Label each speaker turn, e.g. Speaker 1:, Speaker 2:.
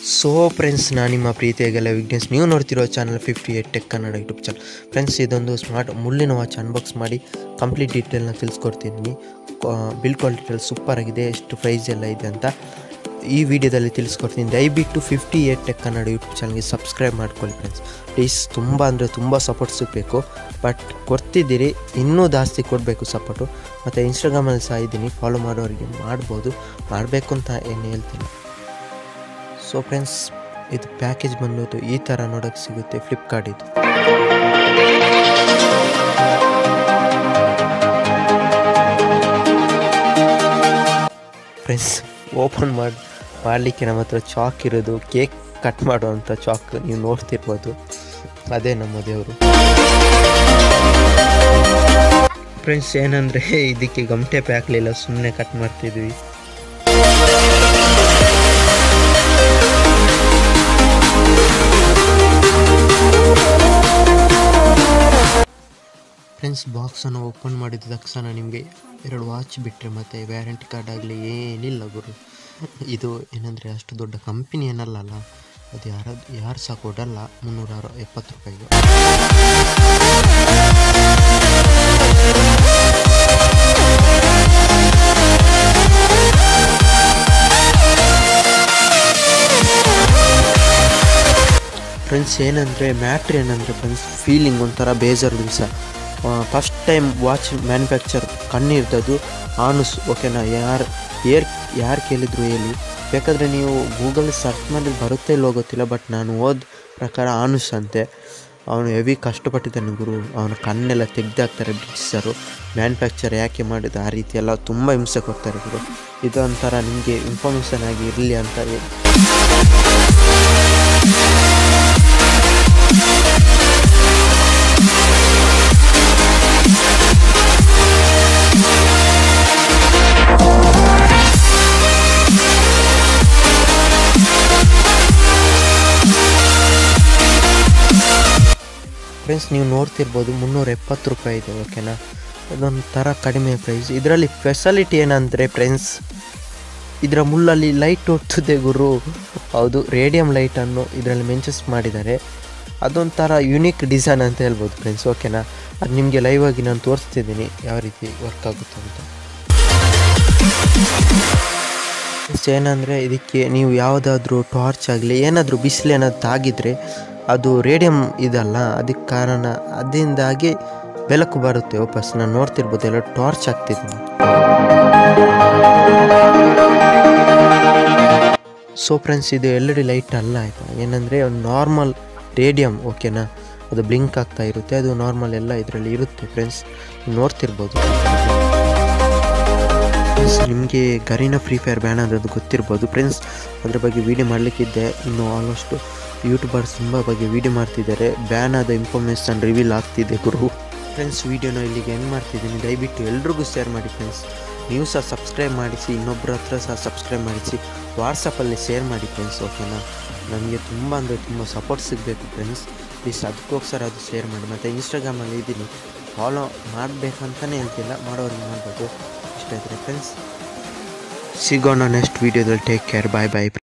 Speaker 1: so friends ನಾನು ನಿಮ್ಮ ಪ್ರೀತಿಯಾಗೆಲ್ಲ ವಿಘ್ನೇಶ್ ನೀವು ನೋಡ್ತಿರೋ channel fifty eight tech Kannada YouTube channel friends ಇದೊಂದು ಸ್ಮಾರ್ಟ್ ಮುಳ್ಳಿನ ವಾಚ್ ಅನ್ಬಾಕ್ಸ್ ಮಾಡಿ ಕಂಪ್ಲೀಟ್ ಡೀಟೇಲ್ನ ತಿಳಿಸ್ಕೊಡ್ತಿದ್ದೀನಿ ಬಿಲ್ ಕ್ವಾಲಿಟಿ ಸೂಪರ್ ಆಗಿದೆ ಎಷ್ಟು ಪ್ರೈಸ್ ಎಲ್ಲ ಇದೆ ಅಂತ ಈ ವಿಡಿಯೋದಲ್ಲಿ ತಿಳಿಸ್ಕೊಡ್ತೀನಿ ದಯವಿಟ್ಟು fifty eight tech Kannada YouTube ಚಾನಲ್ಗೆ ಸಬ್ಸ್ಕ್ರೈಬ್ ಮಾಡ್ಕೊಳ್ಳಿ ಫ್ರೆಂಡ್ಸ್ ಪ್ಲೀಸ್ ತುಂಬ ಅಂದರೆ ತುಂಬ ಸಪೋರ್ಟ್ ಸಿಗಬೇಕು ಬಟ್ ಕೊಡ್ತಿದ್ದೀರಿ ಇನ್ನೂ ಜಾಸ್ತಿ ಕೊಡಬೇಕು ಸಪೋರ್ಟು ಮತ್ತು ಇನ್ಸ್ಟಾಗ್ರಾಮಲ್ಲಿ ಸಹ ಇದ್ದೀನಿ ಫಾಲೋ ಮಾಡೋರಿಗೆ ಮಾಡ್ಬೋದು ಮಾಡಬೇಕು ಅಂತ ಏನು ಹೇಳ್ತೀನಿ ಸೊ ಫ್ರೆಂಡ್ಸ್ ಇದು ಪ್ಯಾಕೇಜ್ ಬಂದ್ಬಿಟ್ಟು ಈ ಥರ ನೋಡೋಕ್ಕೆ ಸಿಗುತ್ತೆ ಫ್ಲಿಪ್ಕಾರ್ಟ್ ಇದು ಫ್ರೆಂಡ್ಸ್ ಓಪನ್ ಮಾಡಿ ಮಾಡಲಿಕ್ಕೆ ನಮ್ಮ ಹತ್ರ ಚಾಕ್ ಇರೋದು ಕೇಕ್ ಕಟ್ ಮಾಡುವಂಥ ಚಾಕ್ ನೀವು ನೋಡ್ತಿರ್ಬೋದು ಅದೇ ನಮ್ಮ ದೇವರು ಫ್ರೆಂಡ್ಸ್ ಏನಂದರೆ ಇದಕ್ಕೆ ಗಮಟೆ ಹಾಕಲಿಲ್ಲ ಸುಮ್ಮನೆ ಕಟ್ ಮಾಡ್ತಿದ್ವಿ ಫ್ರೆಂಡ್ಸ್ ಬಾಕ್ಸನ್ನು ಓಪನ್ ಮಾಡಿದ ತಕ್ಷಣ ನಿಮಗೆ ಎರಡು ವಾಚ್ ಬಿಟ್ಟರೆ ಮತ್ತು ವ್ಯಾರಂಟಿ ಕಾರ್ಡ್ ಆಗಲಿ ಏನಿಲ್ಲ ಗುರು ಇದು ಏನಂದರೆ ಅಷ್ಟು ದೊಡ್ಡ ಕಂಪನಿ ಏನಲ್ಲ ಅಲ್ಲ ಅದು ಯಾರ ಯಾರು ಸಹ ಕೊಡಲ್ಲ ಮುನ್ನೂರ ಅರ ಎಪ್ಪತ್ತು ರೂಪಾಯಿಗೆ ಫ್ರೆಂಡ್ಸ್ ಏನಂದರೆ ಮ್ಯಾಟ್ರ್ ಏನಂದರೆ ಫ್ರೆಂಡ್ಸ್ ಫೀಲಿಂಗ್ ಒಂಥರ ಬೇಜಾರು ದಿವಸ ಫಸ್ಟ್ ಟೈಮ್ ವಾಚ್ ಮ್ಯಾನುಫ್ಯಾಕ್ಚರ್ ಕಣ್ಣಿರ್ತದ್ದು ಆನುಸ್ ಓಕೆನಾ ಯಾರು ಏರ್ ಯಾರು ಕೇಳಿದ್ರು ಹೇಳಿ ಬೇಕಾದರೆ ನೀವು ಗೂಗಲ್ ಸರ್ಚ್ ಮಾಡಿ ಬರುತ್ತೆ ಇಲ್ಲೋ ಗೊತ್ತಿಲ್ಲ ಬಟ್ ನಾನು ಓದ್ ಪ್ರಕಾರ ಆನುಸ್ ಅಂತೆ ಅವನು ಹೆವಿ ಕಷ್ಟಪಟ್ಟಿದ್ದಾನೆ ಗುರು ಅವನ ಕಣ್ಣೆಲ್ಲ ತೆಗ್ದಾಕ್ತಾರೆ ಬ್ರಿಟಿಷರು ಮ್ಯಾನುಫ್ಯಾಕ್ಚರ್ ಯಾಕೆ ಮಾಡಿದ ಆ ರೀತಿ ಎಲ್ಲ ತುಂಬ ಹಿಂಸೆ ಕೊಡ್ತಾರೆ ಗುರು ಇದು ಒಂಥರ ನಿಮಗೆ ಇನ್ಫಾರ್ಮೇಷನ್ ಆಗಿ ಇರಲಿ ಅಂತ ಹೇಳಿ ಫ್ರೆಂಡ್ಸ್ ನೀವು ನೋಡ್ತಿರ್ಬೋದು ಮುನ್ನೂರ ಎಪ್ಪತ್ತು ರೂಪಾಯಿ ಇದೆ ಓಕೆನಾ ಅದೊಂದು ಥರ ಕಡಿಮೆ ಪ್ರೈಸ್ ಇದರಲ್ಲಿ ಫೆಸಿಲಿಟಿ ಏನಂದರೆ ಫ್ರೆಂಡ್ಸ್ ಇದರ ಮುಳ್ಳಲ್ಲಿ ಲೈಟ್ ಹೊಡ್ತದೆ ಗುರು ಹೌದು ರೇಡಿಯಂ ಲೈಟನ್ನು ಇದರಲ್ಲಿ ಮೆನ್ಷನ್ಸ್ ಮಾಡಿದ್ದಾರೆ ಅದೊಂಥರ ಯುನೀಕ್ ಡಿಸೈನ್ ಅಂತ ಹೇಳ್ಬೋದು ಫ್ರೆಂಡ್ಸ್ ಓಕೆನಾ ಅದು ನಿಮಗೆ ಲೈವ್ ಆಗಿ ನಾನು ತೋರಿಸ್ತಿದ್ದೀನಿ ಯಾವ ರೀತಿ ವರ್ಕ್ ಆಗುತ್ತೆ ಅಂತ ಫ್ರೆಂಡ್ಸ್ ಏನಂದರೆ ಇದಕ್ಕೆ ನೀವು ಯಾವುದಾದ್ರೂ ಟಾರ್ಚ್ ಆಗಲಿ ಏನಾದರೂ ಬಿಸಿಲು ಏನಾದರೂ ತಾಗಿದರೆ ಅದು ರೇಡಿಯಂ ಇದಲ್ಲ ಅದಕ್ಕೆ ಕಾರಣ ಅದರಿಂದಾಗಿ ಬೆಳಕು ಬರುತ್ತೆ ವಾಪಸ್ ನಾನು ನೋಡ್ತಿರ್ಬೋದು ಎಲ್ಲ ಟಾರ್ಚ್ ಆಗ್ತಿದ್ದೀನಿ ಸೊ ಫ್ರೆಂಡ್ಸ್ ಇದು ಎಲ್ ಡಿ ಲೈಟ್ ಅಲ್ಲ ಆಯಿತಾ ಏನಂದರೆ ಒಂದು ನಾರ್ಮಲ್ ರೇಡಿಯಂ ಓಕೆನಾ ಅದು ಬ್ಲಿಂಕ್ ಆಗ್ತಾ ಇರುತ್ತೆ ಅದು ನಾರ್ಮಲ್ ಎಲ್ಲ ಇದರಲ್ಲಿ ಇರುತ್ತೆ ಫ್ರೆಂಡ್ಸ್ ನೋಡ್ತಿರ್ಬೋದು ಫ್ರೆಂಡ್ಸ್ ನಿಮಗೆ ಗರಿನ ಫ್ರೀ ಫೈರ್ ಬ್ಯಾನ್ ಆದದ್ದು ಗೊತ್ತಿರ್ಬೋದು ಫ್ರೆಂಡ್ಸ್ ಅದ್ರ ಬಗ್ಗೆ ವೀಡಿಯೋ ಮಾಡಲಿಕ್ಕಿದ್ದೆ ಇನ್ನು ಆಲ್ಮೋಸ್ಟ್ ಯೂಟ್ಯೂಬರ್ಸ್ ತುಂಬ ಬಗ್ಗೆ ವೀಡಿಯೋ ಮಾಡ್ತಿದ್ದಾರೆ ಬ್ಯಾನ್ ಆದ ಇನ್ಫಾರ್ಮೇಷನ್ ರಿವೀಲ್ ಆಗ್ತಿದೆ ಗುರು ಫ್ರೆಂಡ್ಸ್ ವೀಡಿಯೋನ ಇಲ್ಲಿಗೆ ಎಂಡ್ ಮಾಡ್ತಿದ್ದೀನಿ ದಯವಿಟ್ಟು ಎಲ್ರಿಗೂ ಶೇರ್ ಮಾಡಿ ಫ್ರೆಂಡ್ಸ್ ನೀವು ಸಹ ಸಬ್ಸ್ಕ್ರೈಬ್ ಮಾಡಿಸಿ ಇನ್ನೊಬ್ಬರ ಹತ್ರ ಸಹ ಸಬ್ಸ್ಕ್ರೈಬ್ ಮಾಡಿಸಿ ವಾಟ್ಸಪ್ಪಲ್ಲಿ ಶೇರ್ ಮಾಡಿ ಫ್ರೆಂಡ್ಸ್ ಓಕೆನಾ ನನಗೆ ತುಂಬ ಅಂದರೆ ತುಂಬ ಸಪೋರ್ಟ್ ಸಿಗಬೇಕು ಫ್ರೆಂಡ್ಸ್ ಪ್ಲೀಸ್ ಅದಕ್ಕೋಸ್ಕರ ಅದು ಶೇರ್ ಮಾಡಿ ಮತ್ತು ಇನ್ಸ್ಟಾಗ್ರಾಮಲ್ಲಿ ಇದ್ದೀನಿ ಫಾಲೋ ಮಾಡಬೇಕಂತಲೇ ಹೇಳ್ತಿಲ್ಲ ಮಾಡೋರಿಗೆ ಮಾಡ್ಬೋದು ಇಷ್ಟ ಇದ್ರೆ ಫ್ರೆಂಡ್ಸ್ ಸಿಗೋಣ ನೆಕ್ಸ್ಟ್ ವೀಡಿಯೋದಲ್ಲಿ ಟೇಕ್ ಕೇರ್ ಬಾಯ್ ಬಾಯ್